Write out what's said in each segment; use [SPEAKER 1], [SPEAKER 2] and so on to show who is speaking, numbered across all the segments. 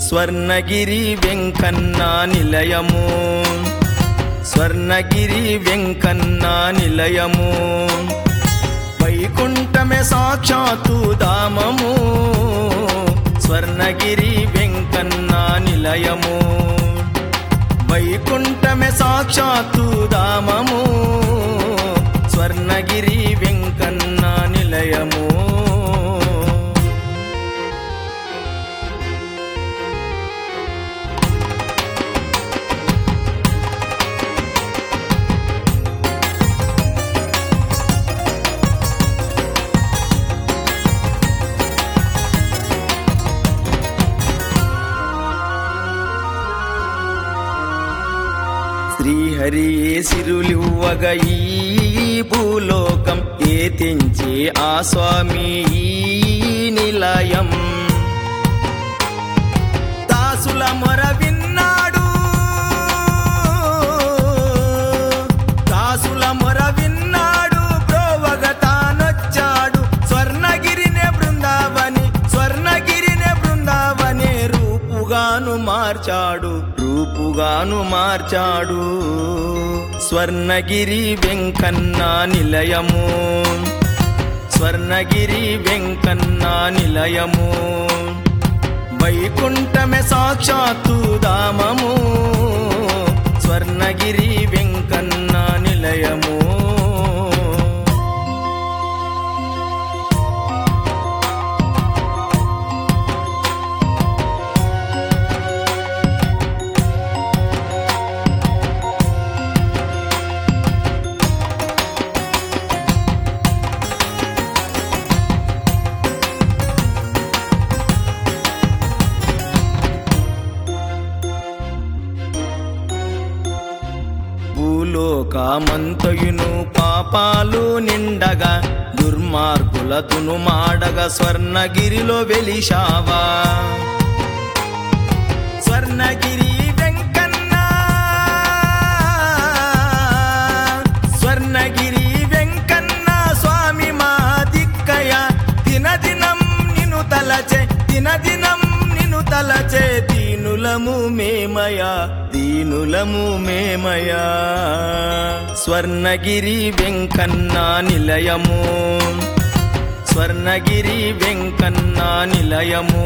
[SPEAKER 1] స్వర్ణగిరి వెంకన్న నిలయము స్వర్ణగిరి వెంకన్న నిలయము వైకుంఠమే సాక్షాత్తు ధామము స్వర్ణగిరి వెంకన్న నిలయము వైకుంఠమే సాక్షాత్తు ధామము స్వర్ణగిరి వెంకన్న నిలయము శ్రీహరి సిరులివ్వగ ఈ భూలోకం ఏ తెంచే ఆ స్వామి ఈ నిలయం దాసుల మొర విన్నాడు దాసుల మొర విన్నాడు బ్రోవగ తానొచ్చాడు స్వర్ణగిరినే బృందావని స్వర్ణగిరినే బృందావనే రూపుగాను మార్చాడు రూపుగాను మార్చాడు స్వర్ణగిరి వెంకన్న నిలయము స్వర్ణగిరి వెంకన్న నిలయము వైకుంఠమే సాక్షాత్తు ధామము స్వర్ణగిరి వెంకన్న నిలయము భూలోకమంతయును పాపాలు నిండగా దుర్మార్గులతును మాడగా స్వర్ణగిరిలో వెలిశావా స్వర్ణగిరి వెంకన్న స్వర్ణగిరి వెంకన్న స్వామి మా దిక్కయ దినదినం నిను తలచే దినదినం నిను తలచే దీనులము మేమయా దీనులము మేమయా స్వర్ణగిరి వెంకన్న నిలయము స్వర్ణగిరి వెంకన్న నిలయము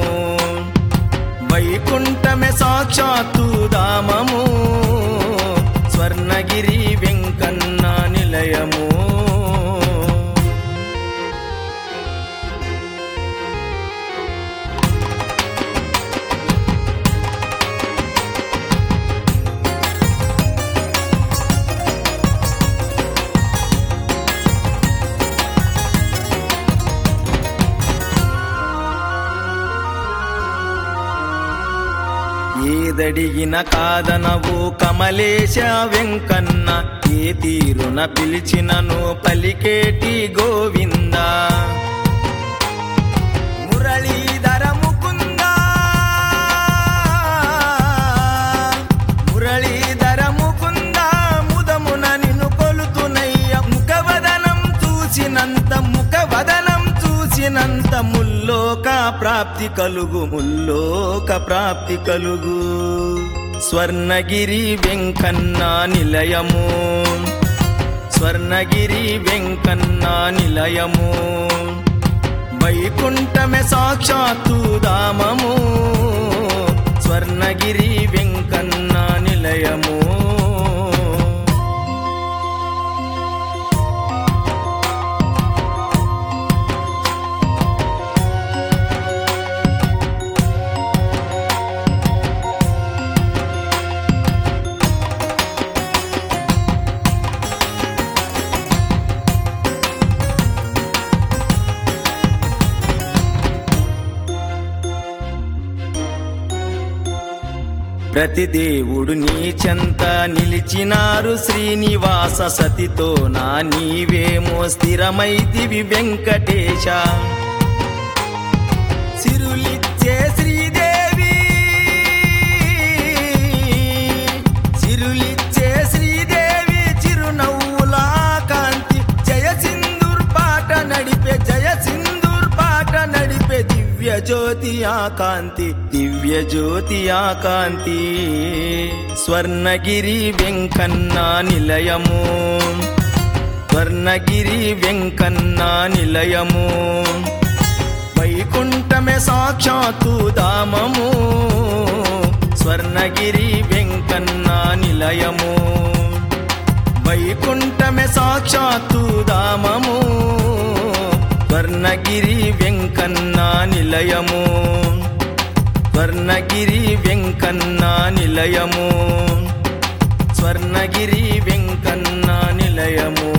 [SPEAKER 1] వైకుంఠమే సాక్షాత్తు ధామము స్వర్ణగిరి వెంకన్న నిలయము ఏదడిగిన కాదనవు కమలేశ వెంకన్న ఏ తీరున పిలిచినను పలికేటి గోవింద మురళీధర ముకుంద మురళీధర ముకుంద ముదమున నిన్ను కొలుతునయ్య ముఖవదనం చూసినంత ముఖవదనం చూసినంత ముల్లోక ప్రాప్తి కలుగు ముల్లోక ప్రాప్తి కలుగు స్వర్ణగిరి వెంకన్న నిలయము స్వర్ణగిరి వెంకన్న నిలయము వైకుంఠమే సాక్షాత్తు ధామము స్వర్ణగిరి వెంకన్న నిలయము ప్రతి దేవుడు నీ చెంత నిలిచినారు శ్రీనివాస సతితో నా నీవేమో స్థిరమైతివి వెంకటేశ సిరులిచ్చే శ్రీదేవి సిరులిచ్చే శ్రీదేవి చిరునవ్వుల కాంతి జయ సింధూర్ పాట నడిపే జయ సింధూర్ పాట నడిపే దివ్య జ్యోతి ఆ కాంతి దివ్య జ్యోతి ఆ కాంతి స్వర్ణగిరి వెంకన్న నిలయము స్వర్ణగిరి వెంకన్న నిలయము వైకుంఠమే సాక్షాత్తు ధామము స్వర్ణగిరి వెంకన్న నిలయము వైకుంఠమే సాక్షాత్తు ధామము స్వర్ణగిరి వెంకన్న నిలయము స్వర్ణగిరి వెంకన్న నిలయము స్వర్ణగిరి వెంకన్న నిలయము